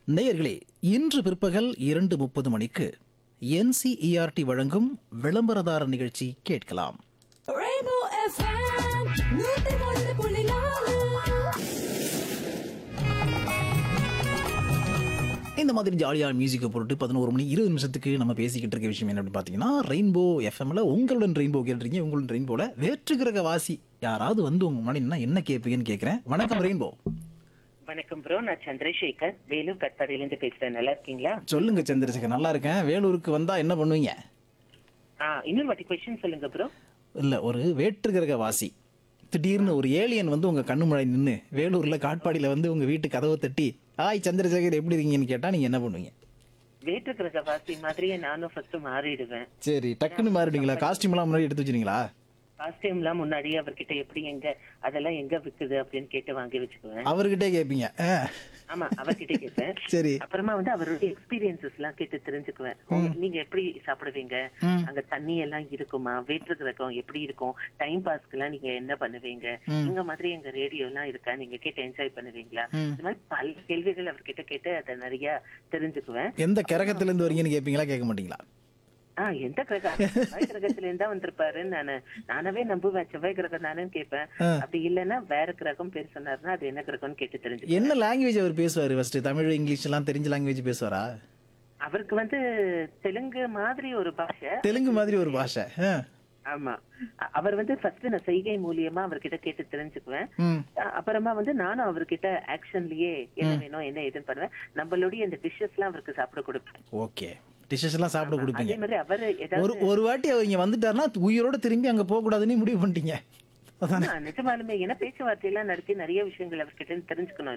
நேயர்களே இன்று பிற்பகல் இரண்டு முப்பது மணிக்கு என்சிஇஆர்டி வழங்கும் விளம்பரதார நிகழ்ச்சி கேட்கலாம் Rainbow FM, நூத்தி ஒன்று புள்ளி நாலு. இந்த மாதிரி ஜாலியாக மியூசிக்கை போட்டு பதினோரு மணி இருபது நிமிஷத்துக்கு நம்ம பேசிக்கிட்டு இருக்க விஷயம் என்ன அப்படின்னு பார்த்தீங்கன்னா ரெயின்போ எஃப்எம்ல உங்களுடன் ரெயின்போ கேட்டுறீங்க உங்களுடன் ரெயின்போல வேற்றுக்கிரக வாசி யாராவது வந்து உங்க முன்னாடி நின்னா என்ன கேட்பீங்கன்னு கேட்குறேன் வணக்கம் ரெயின்போ வணக்கம் ப்ரோ நான் சந்திரசேகர் வேலூர் கட்பாடியிலேருந்து பேசுறேன் நல்லா இருக்கீங்களா சொல்லுங்க சந்திரசேகர் நல்லா இருக்கேன் வேலூருக்கு வந்தா என்ன பண்ணுவீங்க ஆ இன்னொரு வாட்டி கொஸ்டின் சொல்லுங்க ப்ரோ இல்ல ஒரு வேற்றுக்கிரக வாசி திடீர்னு ஒரு ஏலியன் வந்து உங்க கண்ணு முன்னாடி நின்று வேலூர்ல காட்பாடியில வந்து உங்க வீட்டு கதவை தட்டி ஆய் சந்திரசேகர் எப்படி இருக்கீங்கன்னு கேட்டா நீங்க என்ன பண்ணுவீங்க வேற்று கிரக வாசி மாதிரியே நானும் ஃபர்ஸ்ட் மாறிடுவேன் சரி டக்குன்னு மாறிடுவீங்களா காஸ்டியூம் எல்லாம் முன்னாடி எடுத்து வச்சிருங்களா காஸ்டியூம்லாம் முன்னாடியே அவர்கிட்ட எப்படி எங்க அதெல்லாம் எங்க விக்குது அப்படின்னு கேட்டு வாங்கி வச்சுக்குவேன் அவர்கிட்டே கேட்பீங்க ஆ, ஆமா அவர்கிட்ட கேட்பேன் சரி அப்புறமா வந்து அவருடைய எக்ஸ்பீரியன்சஸ் எல்லாம் கேட்டு தெரிஞ்சுக்குவேன் உங்க- நீங்க எப்படி சாப்பிடுவீங்க அங்க தண்ணி எல்லாம் இருக்குமா வேற்று கிரகம் எப்படி இருக்கும் டைம் பாஸ்க்கு எல்லாம் நீங்க என்ன பண்ணுவீங்க இந்த மாதிரி எங்க ரேடியோ எல்லாம் இருக்கா நீங்க கேட்டு என்ஜாய் பண்ணுவீங்களா இந்த மாதிரி பல கேள்விகள் அவர்கிட்ட கேட்டு அதை நிறைய தெரிஞ்சுக்குவேன் எந்த கிரகத்துல இருந்து வரீங்கன்னு கேட்பீங்களா கேட்க மாட்டீங்களா ஆஹ் எந்த கிரகம் செவ்வாய் கிரகத்துல இருந்தா வந்திருப்பாரு நானு நானவே நம்புவேன் செவ்வாய் கிரகம் தானேன்னு கேட்பேன் அப்படி இல்லைன்னா வேற கிரகம் பேர் சொன்னாருன்னா அது என்ன கிரகம்னு கேட்டு தெரிஞ்சு என்ன லாங்குவேஜ் அவர் பேசுவாரு ஃபர்ஸ்ட் தமிழ் இங்கிலீஷ் எல்லாம் தெரிஞ்ச லாங்குவேஜ் பேசுவாரா அவருக்கு வந்து தெலுங்கு மாதிரி ஒரு பாஷை தெலுங்கு மாதிரி ஒரு பாஷை ஆ. ஆமா அ- அவர் வந்து ஃபர்ஸ்ட் நான் செய்கை மூலியமா அவர்கிட்ட கேட்டு தெரிஞ்சுக்குவேன் ம் அ- அப்புறமா வந்து நானும் அவர்கிட்ட ஆக்ஷன்லயே என்ன வேணும் என்ன ஏதுன்னு பண்ணுவேன் நம்மளுடைய இந்த டிஷ்ஷஸ் எல்லாம் அவருக்கு சாப்பிட கொடுப்பேன் ஓகே டிஷ்ஷஸ் எல்லாம் சாப்பிட கொடுப்பீங்க அதே மாதிரி அவர் ஒரு ஏதாவது ஒரு வாட்டி அவர் இங்க வந்துட்டாருன்னா உயிரோட திரும்பி அங்க போக கூடாதுன்னு முடிவு பண்ணிட்டீங்க அதானே ஆ, நிஜமாலுமே ஏன்னா பேச்சுவார்த்தை எல்லாம் நடத்தி நிறைய விஷயங்கள் அவர்கிட்ட இருந்து தெரிஞ்சுக்கணும்